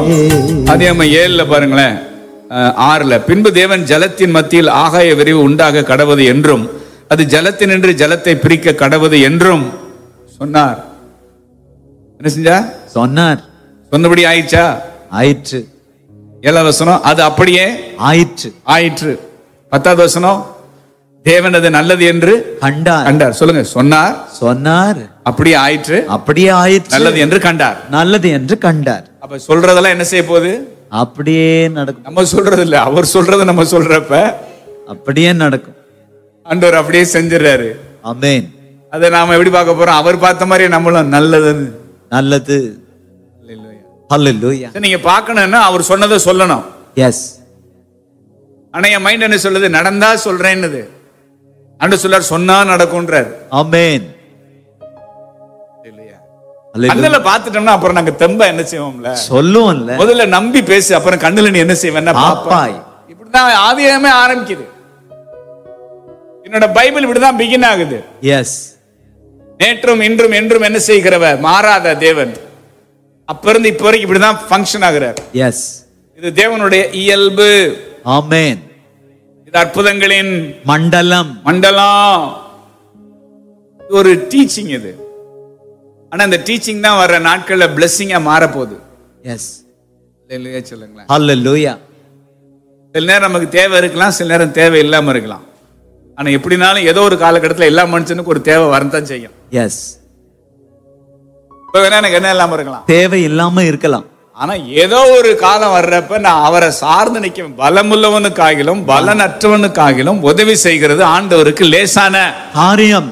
அதிகாரம் ஏழுல பாருங்களேன் அஹ், ஆறுல பின்பு தேவன் ஜலத்தின் மத்தியில் ஆகாய விரிவு உண்டாக கடவது என்றும் அது ஜலத்தினின்று ஜலத்தை பிரிக்க கடவது என்றும் சொன்னார் என்ன செஞ்சா சொன்னார் சொன்னபடி ஆயிடுச்சா ஆயிற்று ஏழாவது வசனம் அது அப்படியே ஆயிற்று ஆயிற்று பத்தாவது வசனம் தேவன் அது நல்லது என்று கண்டார் கண்டார் சொல்லுங்க சொன்னார் சொன்னார் அப்படியே ஆயிற்று அப்படியே ஆயிற்று நல்லது என்று கண்டார் நல்லது என்று கண்டார் அப்ப சொல்றதெல்லாம் என்ன செய்ய போகுது அப்படியே நடக்கும் நம்ம சொல்றது இல்ல அவர் சொல்றத நம்ம சொல்றப்ப அப்படியே நடக்கும் ஆண்டவர் அப்படியே செஞ்சிடறாரு அமேன் அதை நாம எப்படி பார்க்க போறோம் அவர் பார்த்த மாதிரி நம்மளும் நல்லதுன்னு நல்லது ஹalleluya சரி, நீங்க பார்க்கணும்னா அவர் சொன்னதை சொல்லணும் எஸ் ஆனா என் மைண்ட் என்ன சொல்லுது நடந்தா சொல்றேன்னுது ஆண்டு சொல்லார் சொன்னா நடக்கும்ன்றார் அமேன் இல்லையா Hallelujah. கண்ணுல பாத்துட்டோம்னா அப்புறம் நாங்க தெம்ப என்ன செய்வோம்ல சொல்லுவோம்ல முதல்ல நம்பி பேசு அப்புறம் கண்ணுல நீ என்ன செய்வேன்னா பாப்பா பாப்பாய் இப்படிதான் ஆதியாகமே ஆரம்பிக்குது என்னோட பைபிள் இப்படிதான் பிகின் ஆகுது எஸ் நேற்றும் இன்றும் என்றும் என்ன செய்கிறவர் மாறாத தேவன் அப்ப இருந்து இப்ப வரைக்கும் இப்படிதான் ஃபங்க்ஷன் ஆகுறார் எஸ் இது தேவனுடைய இயல்பு ஆமென் இது அற்புதங்களின் மண்டலம் மண்டலம் இது ஒரு டீச்சிங் இது ஆனா இந்த டீச்சிங் தான் வர்ற நாட்கள்ல பிளெஸ்ஸிங்கா மாறப்போகுது எஸ் இல்லையா சொல்லுங்களேன் ஹalleluya சில நேரம் நமக்கு தேவை இருக்கலாம் சில நேரம் தேவை இல்லாம இருக்கலாம் ஆனா எப்படினாலும் ஏதோ ஒரு காலகட்டத்தில் எல்லா மனுஷனுக்கும் ஒரு தேவை வரத்தான் செய்யும் எஸ் இப்ப வேணா எனக்கு என்ன இல்லாம இருக்கலாம் தேவை இல்லாம இருக்கலாம் ஆனா ஏதோ ஒரு காலம் வர்றப்ப நான் அவரை சார்ந்து நிற்கும் பலமுள்ளவனுக்காகிலும் பலனற்றவனுக்காகிலும் உதவி செய்கிறது ஆண்டவருக்கு லேசான காரியம்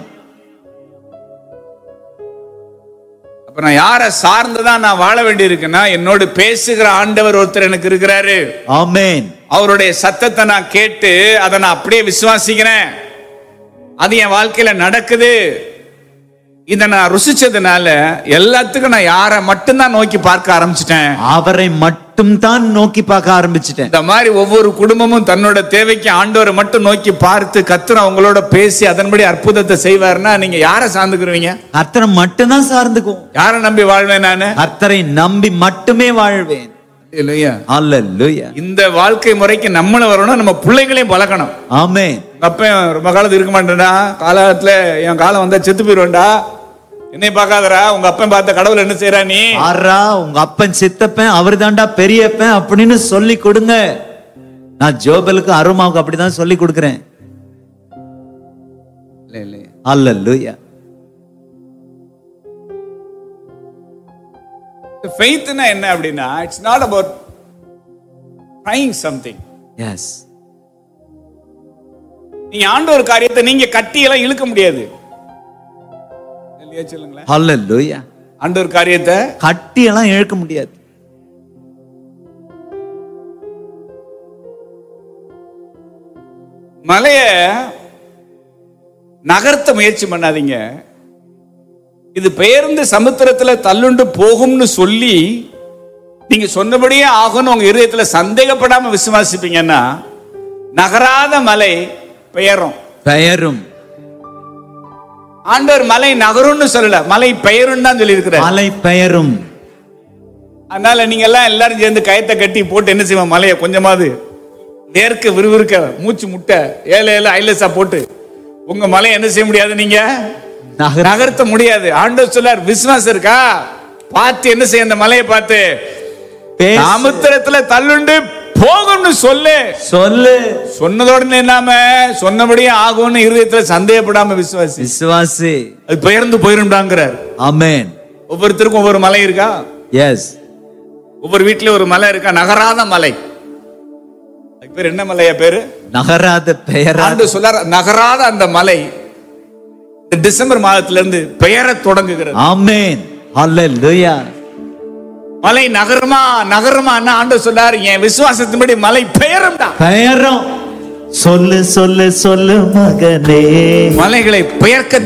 அப்ப நான் யாரை சார்ந்துதான் நான் வாழ வேண்டி இருக்குன்னா என்னோடு பேசுகிற ஆண்டவர் ஒருத்தர் எனக்கு இருக்கிறாரு ஆமென் அவருடைய சத்தத்தை நான் கேட்டு அதை நான் அப்படியே விசுவாசிக்கிறேன் அது என் வாழ்க்கையில நடக்குது இதை நான் ருசிச்சதுனால எல்லாத்துக்கும் நான் யாரை மட்டும்தான் நோக்கி பார்க்க ஆரம்பிச்சிட்டேன் அவரை மட்டும் தான் நோக்கி பார்க்க ஆரம்பிச்சிட்டேன் இந்த மாதிரி ஒவ்வொரு குடும்பமும் தன்னோட தேவைக்கு ஆண்டவரை மட்டும் நோக்கி பார்த்து கத்துற அவங்களோட பேசி அதன்படி அற்புதத்தை செய்வாருன்னா நீங்க யாரை சார்ந்துக்குருவீங்க கர்த்தரை மட்டும் தான் சார்ந்துக்குவோம் யாரை நம்பி வாழ்வேன் நானு கர்த்தரை நம்பி மட்டுமே வாழ்வேன் இல்லையா ஹalleluya இந்த வாழ்க்கை முறைக்கு நம்மளும் வரணும் நம்ம பிள்ளைகளையும் பழக்கணும் ஆமென் உங்க அப்பன் ரொம்ப காலத்து இருக்க மாட்டேன்டா காலத்துல என் காலம் வந்தா செத்து போயிடுவேன்டா என்னை பார்க்காதடா உங்க அப்பன் பார்த்த கடவுள் என்ன செய்றா நீ ஆறா உங்க அப்பன் சித்தப்பன் அவர் தாண்டா பெரியப்பன் அப்படின்னு சொல்லி கொடுங்க நான் ஜோபலுக்கு அருமாவுக்கு அப்படிதான் சொல்லி கொடுக்கிறேன் இல்ல இல்லையா ஹalleluya ஃபெய்த்னா என்ன அப்படின்னா it's not about trying something எஸ் நீங்க ஆண்ட ஒரு காரியத்தை நீங்க கட்டி எல்லாம் இழுக்க முடியாது இல்லையா சொல்லுங்களேன் ஹalleluya ஆண்ட ஒரு காரியத்தை கட்டி எல்லாம் இழுக்க முடியாது மலைய நகர்த்த முயற்சி பண்ணாதீங்க இது பெயர்ந்து சமுத்திரத்துல தள்ளுண்டு போகும்னு சொல்லி நீங்க சொன்னபடியே ஆகும்னு உங்க இருதயத்துல சந்தேகப்படாம விசுவாசிப்பீங்கன்னா நகராத மலை பெயரும் பெயரும் ஆண்டவர் மலை நகரும்னு சொல்லல மலை பெயரும் தான் சொல்லி மலை பெயரும் அதனால நீங்க எல்லாம் எல்லாரும் சேர்ந்து கயத்தை கட்டி போட்டு என்ன செய்வோம் மலையை கொஞ்சமாவது நேர்க்க விறுவிறுக்க மூச்சு முட்டை ஏழை ஏழை ஐலசா போட்டு உங்க மலையை என்ன செய்ய முடியாது நீங்க நகர நகர்த்த முடியாது ஆண்டவர் சொல்லார் விசுவாசம் இருக்கா பார்த்து என்ன செய்ய அந்த மலையை பார்த்து பேசு. சமுத்திரத்துல தள்ளுண்டு போகும்னு சொல்லு சொல்லு சொன்னதோட இல்லாம சொன்னபடியே ஆகும்னு இருதயத்துல சந்தேகப்படாம விசுவாசி விசுவாசி அது பெயர்ந்து போயிரும்டாங்கிறார் ஆமென் ஒவ்வொருத்தருக்கும் ஒவ்வொரு மலை இருக்கா எஸ் ஒவ்வொரு வீட்லயும் ஒரு மலை இருக்கா நகராத மலை அதுக்கு பேர் என்ன மலையா பேரு நகராத பெயரா ஆண்டு சொல்லார் நகராத அந்த மலை இந்த டிசம்பர் மாதத்துல இருந்து பெயர தொடங்குகிறது ஆமென் ஹalleluya மலை நகருமா நகருமா ஆண்டு சொல்லார் என் விசுவாசத்தின்படி மலை பெயரும்டா பெயரும் சொல்லு சொல்லு சொல்லு மகனே மலைகளை பெயர்க்க